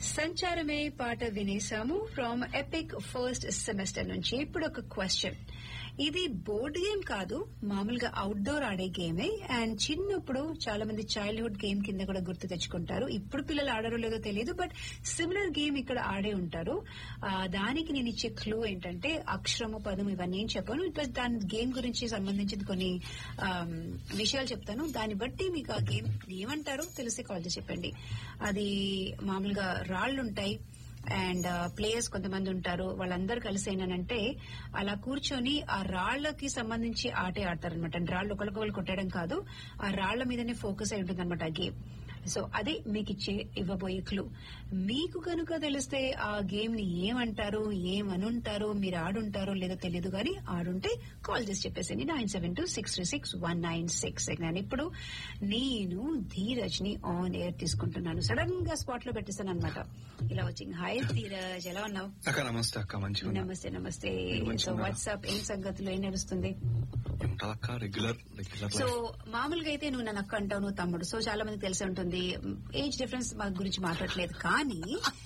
సంచారమే పాట వినేసాము from epic first semester నుంచి ఇప్పుడు ఒక క్వశ్చన్ ఇది బోర్డ్ గేమ్ కాదు మామూలుగా అవుట్డోర్ ఆడే గేమే అండ్ చిన్నప్పుడు చాలా మంది చైల్డ్హుడ్ గేమ్ కింద కూడా గుర్తు తెచ్చుకుంటారు ఇప్పుడు పిల్లలు ఆడారో లేదో తెలియదు బట్ సిమిలర్ గేమ్ ఇక్కడ ఆడే ఉంటారు ఆ, దానికి నేను ఇచ్చే క్లూ ఏంటంటే అక్షరము పదం ఇవన్నీ ఏం చెప్పాను ప్లస్ దాని గేమ్ గురించి సంబంధించిన కొన్ని ఆమ్, విషయాలు చెప్తాను దాన్ని బట్టి మీకు ఆ గేమ్ ఏమంటారో తెలిసి కాల్ చేసి చెప్పండి అది మామూలుగా రాళ్లు ఉంటాయి అండ్ ప్లేయర్స్ కొంతమంది ఉంటారు వాళ్ళందరూ కలిసి ఏంటంటే అలా కూర్చొని ఆ రాళ్లకి సంబంధించి ఆటే ఆడతారు అనమాట రాళ్ళు ఒకరికొకరు కొట్టడం కాదు ఆ రాళ్ల మీదనే ఫోకస్ అయి ఉంటుంది అనమాట ఆ గేమ్ సో అదే మీకు ఇచ్చే ఇవ్వబోయే క్లూ మీకు కనుక తెలిస్తే ఆ గేమ్ ని ఏమంటారు ఏమనుంటారు మీరు ఆడుంటారో లేదో తెలియదు కానీ ఆడుంటే కాల్ చేసి చెప్పేసింది nine seven two six three six one nine six నేను ఇప్పుడు నేను ధీరజ్ ని ఆన్ ఎయిర్ తీసుకుంటున్నాను సడన్ గా స్పాట్ లో పెట్టేస్తాను అనమాట ఇలా వచ్చి హాయ్ ధీరజ్ ఎలా ఉన్నావు అక్క నమస్తే అక్క మంచిగా ఉన్నా. నమస్తే నమస్తే మంచిగా సో ఉన్నారా? వాట్సాప్ ఏం సంగతులు ఏం నడుస్తుంది ఉంటది అక్క రెగ్యులర్ రెగ్యులర్ సో మామూలుగా అయితే నువ్వు నన్ను అక్క అంటావు నువ్వు తమ్ముడు సో చాలా మంది తెలిసి ఉంటుంది ఏజ్ డిఫరెన్స్ మా గురించి మాట్లాడలేదు కానీ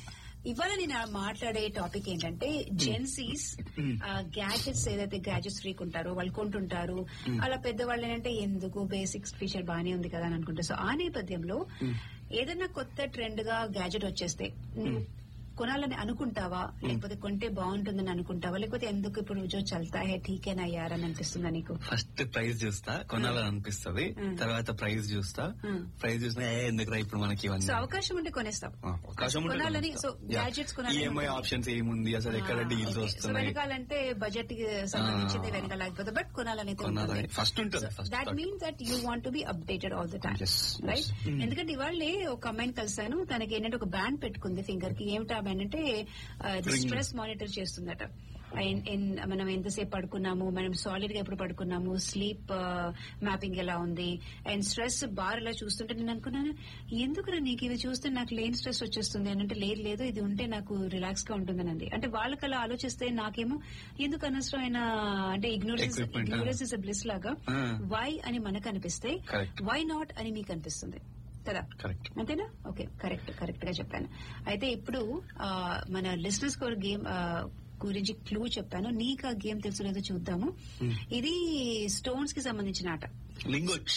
ఇవాళ నేను మాట్లాడే టాపిక్ ఏంటంటే జెన్సీస్ గ్యాజెట్స్ ఏదైతే గ్యాజెట్స్ ఫ్రీక్ ఉంటారో వాళ్ళు కొంటుంటారు అలా పెద్దవాళ్ళు ఏంటంటే ఎందుకు బేసిక్స్ ఫీచర్ బానే ఉంది కదా అని అనుకుంటారు సో ఆ నేపథ్యంలో ఏదైనా కొత్త ట్రెండ్ గా గ్యాజెట్ వచ్చేస్తే నువ్వు కొనాలని అనుకుంటావా లేకపోతే కొంటే బాగుంటుందని అనుకుంటావా లేకపోతే ఎందుకు ఇప్పుడు జో చల్తా హే ఠీకేనా యార్ అని అనిపిస్తుందా నీకు ఫస్ట్ ప్రైజ్ చూస్తా కొనాలని అనిపిస్తది Mm. తర్వాత ప్రైజ్ చూస్తా Mm. ప్రైజ్ చూసినా ఏ ఎందుకురా ఇప్పుడు మనకి సో ఇవన్నీ అవకాశం ఉంటే కొనేస్తాం ఆ, అవకాశం ఉంటే కొనాలని కొనేస్తా. So Yeah. గ్యాడ్జెట్స్ కొనాలని ఈఎంఐ ఆప్షన్స్ ఏముంది అసలు ఎక్కడ ఆ, డీల్స్ ఓకే. సో వస్తున్నాయి వెనకాలంటే బడ్జెట్ కి సంబంధించింది ఆ. వెనకాల లేకపోతే బట్ కొనాలని కొనాలని ఫస్ట్ ఉంటుంది first that means that you want to be updated all the time Yes, right yes. Mm. ఎందుకంటే ఇవాళే ఒక అమ్మాయిని కలిసాను తనకి ఏంటంటే ఒక బ్యాండ్ పెట్టుకుంది ఫింగర్ కి ఏమిటా బ్యాండ్ అంటే Ring. స్ట్రెస్ మానిటర్ చేస్తుందట ఎన్- ఎన్- మనం ఎంతసేపు పడుకున్నాము మనం సాలిడ్ గా ఎప్పుడు పడుకున్నాము స్లీప్ మ్యాపింగ్ ఎలా ఉంది అండ్ స్ట్రెస్ బార్ ఎలా చూస్తుంటే నేను అనుకున్నాను ఎందుకు నీకు ఇవి చూస్తే నాకు లేని స్ట్రెస్ వచ్చేస్తుంది అని అంటే లేదు లేదు ఇది ఉంటే నాకు రిలాక్స్ గా ఉంటుందనండి అంటే వాళ్ళకి అలా ఆలోచిస్తే నాకేమో ఎందుకు అనవసరమైన అంటే ignorance Equipment, ah. Ignorance is bliss లాగా Ah. వై అని మనకు అనిపిస్తే Correct. వై నాట్ అని మీకు అనిపిస్తుంది కదా కరెక్ట్ అంతేనా ఓకే కరెక్ట్ కరెక్ట్ గా చెప్పాను అయితే ఇప్పుడు ఆ, మన లిస్నెస్ కోర్ గేమ్ ఆ, గురించి క్లూ చెప్పాను నీకు ఆ గేమ్ తెలుసు లేదో చూద్దాము Hmm. ఇది స్టోన్స్ కి సంబంధించిన ఆట లింగోచ్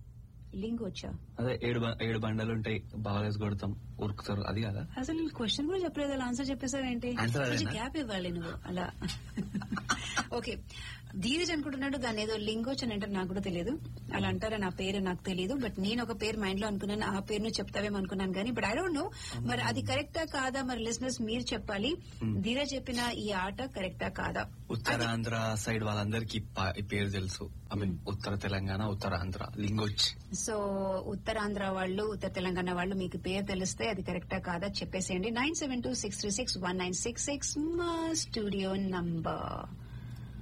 లింక్ వచ్చా అదే ఏడు బ- ఏడు బండలు ఉంటాయి బాగా కొడతాం ఉరుకుతారు అది కదా అసలు క్వశ్చన్ కూడా చెప్పలేదు అలా ఆన్సర్ చెప్పేసావేంటి Answer కొంచెం అదేనా? గ్యాప్ ఇవ్వాలి నువ్వు అలా ఓకే ధీరజ్ అనుకుంటున్నాడు దాని ఏదో లింగోచ్ అని అంటారు నాకు కూడా తెలియదు అలా అంటారా నా పేరు నాకు తెలియదు బట్ నేను ఒక పేరు మైండ్ లో అనుకున్నాను ఆ పేరును చెప్తావేమో అనుకున్నాను కానీ బట్ ఐ డోంట్ నో మరి అది కరెక్టా కాదా మరి లిసినర్స్ మీరు చెప్పాలి ధీరజ్ చెప్పిన ఈ ఆట కరెక్టా కాదా ఉత్తరాంధ్ర సైడ్ వాళ్ళందరికీ పా- ఈ పేరు తెలుసు ఐ మీన్ ఉత్తర తెలంగాణ ఉత్తరాంధ్ర లింగోచ్ సో ఉత్తరాంధ్ర వాళ్ళు ఉత్తర తెలంగాణ వాళ్ళు మీకు పేరు తెలిస్తే అది కరెక్టా కాదా చెప్పేసేయండి nine seven two six three six one nine six six మా స్టూడియో నంబర్